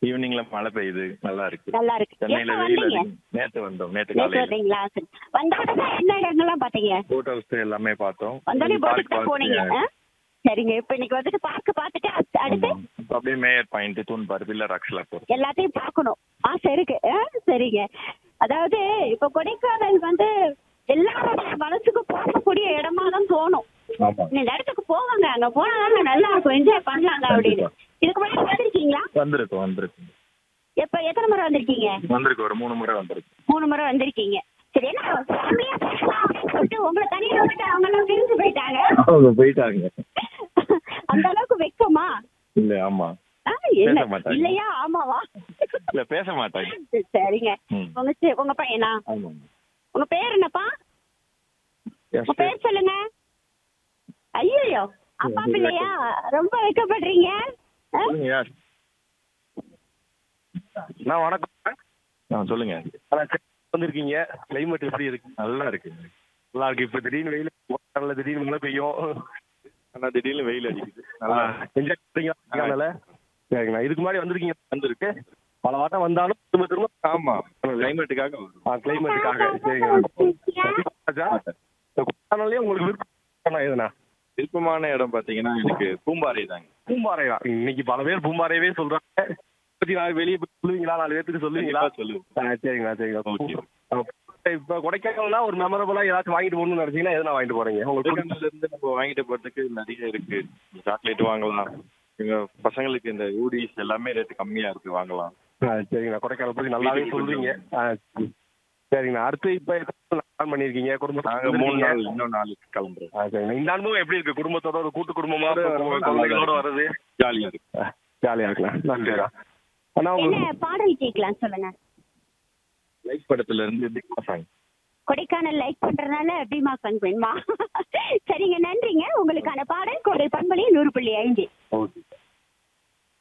ஈவினிங்ல மழை பெய்யுது நல்லா இருக்கு நல்லா இருக்கு சென்னையில எப்ப வெயில் வந்தீங்க அதிகம். நேத்து வந்தோம் நேத்து நேத்து காலையில வந்தீங்களா சரி வந்த உடனே என்ன இடங்கள்லாம் பாத்தீங்க போட் ஹவுஸ் எல்லாமே பார்த்தோம் வந்தோடனே பார்க் போட்டுக்கு தான் போனீங்க ஆ? சரிங்க இப்ப இன்னைக்கு வந்துட்டு பார்க்க பார்த்துட்டு அடுத்து- அடுத்து இப்ப அப்படியே மேயர் பாயிண்ட் தூண் பாரு பில்லர் அக்ஷலா போறோம் எல்லாத்தையும் பார்க்கணும் ஆசை இருக்கு ஆ? சரிங்க அதாவது இப்ப கொடைக்கானல் வந்து எல்லாரோட மனசுக்கும் போகக்கூடிய இடமா தான் தோணும் ஆமா இந்த இடத்துக்கு போவாங்க அங்க போனாதாங்க நல்லா இருக்கும் என்ஜாய் பண்ணலாங்க அப்படின்னு கண்டிப்பா. இதுக்கு முன்னாடி வந்திருக்கீங்களா வந்திருக்கும் வந்திருக்கும் எப்ப எத்தனை முறை வந்திருக்கீங்க வந்திருக்கு ஒரு மூணு முறை வந்திருக்கு மூணு முறை வந்திருக்கீங்க சரி என்ன ஃபேமிலியா போகலாம் அப்படின்னு சொல்லிட்டு உங்களை தனியா விட்டுட்டு அவங்க எல்லாம் பிரிஞ்சு போயிட்டாங்க அவங்க போயிட்டாங்க அந்த அளவுக்கு வெக்கமா இல்ல ஆமா ஆ, என்ன பேச மாட்டாங்க. இல்லையா ஆமாவா இல்ல பேச மாட்டாங்க சரிங்க ம். உங்க சி- உங்க பையனா ஆமா உங்க பேர் என்னப்பா உங்க பேர் சொல்லுங்க ஐயோ அப்பா பிள்ளையா ரொம்ப வெக்கப்படுறீங்க ஆ? சொல்லுங்க யார் நான் வணக்கம் ஆ, சொல்லுங்க அதான் சென்னை வந்திருக்கீங்க கிளைமேட் எப்படி இருக்கு நல்லா இருக்கு நல்லா இருக்கு இப்ப திடீர்னு வெயில் நல்ல திடீர்னு மழை பெய்யும் ஆனா திடீர்னு வெயில் அடிக்குது நல்லா என்ஜாய் பண்றீங்களா சரிங்கண்ணா இதுக்கு முன்னாடி வந்திருக்கீங்க வந்திருக்கு பல வாட்டம் வந்தாலும் திரும்ப திரும்ப ஆமா கிளைமேட்டுக்காக வரும் கிளைமேட்டுக்காக சரிங்க கொடைக்கானல்லே உங்களுக்கு விருப்பம் எதுனா விருப்பமான இடம் பாத்தீங்கன்னா எனக்கு பூம்பாறை தாங்க பூம்பாறை தான் இன்னைக்கு பல பேர் பூம்பாறையவே சொல்றாங்க பத்தி நாலு வெளியே போய் சொல்லுவீங்களா நாலு பேருக்கு சொல்லுவீங்களா கண்டிப்பா சொல்லுவேன் ஆ, சரிங்களா சரிங்களா Okay. ஆ, இப்ப கொடைக்கானல்னா ஒரு மெமரபிளா ஏதாச்சும் வாங்கிட்டு போகணும்னு நினைச்சீங்கன்னா எதுனா வாங்கிட்டு போறீங்க உங்களுக்கு பிடிச்ச- கொடைக்கானல்ல இருந்து நம்ம வாங்கிட்டு போறதுக்கு நிறைய இருக்கு சாக்லேட் வாங்கலாம் எங்க பசங்களுக்கு இந்த ஊடிஸ் எல்லாமே ரேட் கம்மியா இருக்கு வாங்கலாம் ஆ, சரிங்கண்ணா கொடைக்கானல் பத்தி நல்லாவே சொல்றீங்க ஆ, சரி. சரிங்கண்ணா அடுத்து இப்ப பிளான் பண்ணிருக்கீங்க நாங்க குடும்பத்தோட மூணு நாள் இன்னும் நாளைக்கு கிளம்புறோம் ஆ, சரிங்கண்ணா இந்த அனுபவம் எப்படி இருக்கு குடும்பத்தோட ஒரு கூட்டு குடும்பமா ரொம்ப நல்லா குழந்தைகளோட இருக்கு. வர்றது ஜாலியா இருக்கு ஆ, ஜாலியா இருக்கலாம் நன்றிடா அண்ணா உங்களுக்கு என்ன பாடல் கேட்கலாம் சொல்லுங்க லைஃப் படத்துல இருந்து திக்மா சாங் கொடைக்கானல் லைக் பண்றதுனால பீமா சாங் வேணுமா சரிங்க நன்றிங்க உங்களுக்கான பாடல் கோடை பண்பலையும் நூறு புள்ளி ஐந்து